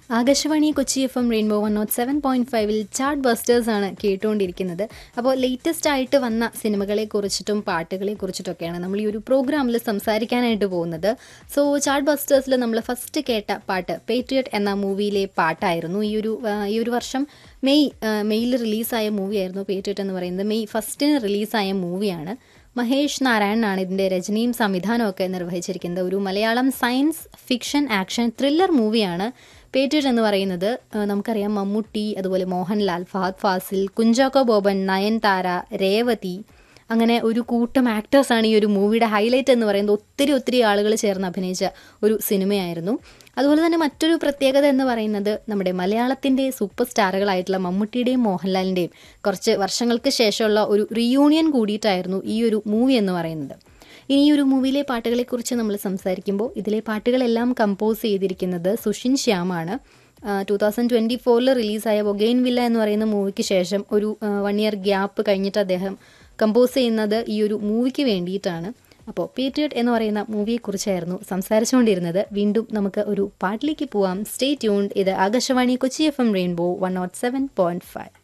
Akashvani Kochi F M rainbow one nought seven point ഫൈവിൽ chart busters ആണ് കേട്ടുകൊണ്ടിരിക്കുന്നത് അപ്പോൾ ലേറ്റസ്റ്റ് ആയിട്ട് വന്ന സിനിമകളെ കുറിച്ചിട്ടും പാട്ടുകളെ കുറിച്ചിട്ടൊക്കെയാണ് നമ്മൾ ഈ ഒരു പ്രോഗ്രാമിൽ സംസാരിക്കാനായിട്ട് പോകുന്നത് സോ ചാർട്ട് ബസ്റ്റേഴ്സിൽ നമ്മൾ ഫസ്റ്റ് കേട്ട പാട്ട് പേട്രിയറ്റ് എന്ന മൂവിയിലെ പാട്ടായിരുന്നു ഈ ഒരു ആ, ഈ ഒരു വർഷം മെയ് ആ, മെയ്യിൽ റിലീസായ മൂവിയായിരുന്നു പേട്രിയറ്റ് എന്ന് പറയുന്നത് മെയ് ഫസ്റ്റിന് റിലീസായ മൂവിയാണ് മഹേഷ് നാരായണനാണ് ഇതിൻ്റെ രചനയും സംവിധാനവും ഒക്കെ നിർവഹിച്ചിരിക്കുന്നത് ഒരു Malayalam science fiction action thriller മൂവിയാണ് പേട്രിയറ്റ് എന്ന് പറയുന്നത് ആ, നമുക്കറിയാം മമ്മൂട്ടി അതുപോലെ മോഹൻലാൽ ഫഹദ് ഫാസിൽ കുഞ്ചാക്കോ ബോബൻ നയൻതാര രേവതി അങ്ങനെ ഒരു കൂട്ടം ആക്ടേഴ്സാണ് ഈ ഒരു മൂവിയുടെ ഹൈലൈറ്റ് എന്ന് പറയുന്നത് ഒത്തിരി ഒത്തിരി ആളുകൾ ചേർന്ന് അഭിനയിച്ച ഒരു സിനിമയായിരുന്നു അതുപോലെ തന്നെ മറ്റൊരു പ്രത്യേകത എന്ന് പറയുന്നത് നമ്മുടെ മലയാളത്തിൻ്റെ സൂപ്പർ സ്റ്റാറുകളായിട്ടുള്ള മമ്മൂട്ടിയുടെയും മോഹൻലാലിൻ്റെയും കുറച്ച് വർഷങ്ങൾക്ക് ശേഷമുള്ള ഒരു റീയൂണിയൻ കൂടിയിട്ടായിരുന്നു ഈ ഒരു മൂവി എന്ന് പറയുന്നത് ഇനി ഈ ഒരു മൂവിയിലെ പാട്ടുകളെക്കുറിച്ച് നമ്മൾ സംസാരിക്കുമ്പോൾ ഇതിലെ പാട്ടുകളെല്ലാം കമ്പോസ് ചെയ്തിരിക്കുന്നത് സുഷിൻ ശ്യാമാണ് ടൂ തൗസൻഡ് ട്വൻറ്റി ഫോറിൽ റിലീസായ ബൊഗെയിൻ വില്ല എന്ന് പറയുന്ന മൂവിക്ക് ശേഷം ഒരു വൺ ഇയർ ഗ്യാപ്പ് കഴിഞ്ഞിട്ട് അദ്ദേഹം കമ്പോസ് ചെയ്യുന്നത് ഈ ഒരു മൂവിക്ക് വേണ്ടിയിട്ടാണ് അപ്പോൾ പേട്രിയറ്റ് എന്ന് പറയുന്ന മൂവിയെക്കുറിച്ചായിരുന്നു സംസാരിച്ചുകൊണ്ടിരുന്നത് വീണ്ടും നമുക്ക് ഒരു പാട്ടിലേക്ക് പോവാം സ്റ്റേ ട്യൂൺഡ് ഇത് Akashvani Kochi F M rainbow one nought seven point five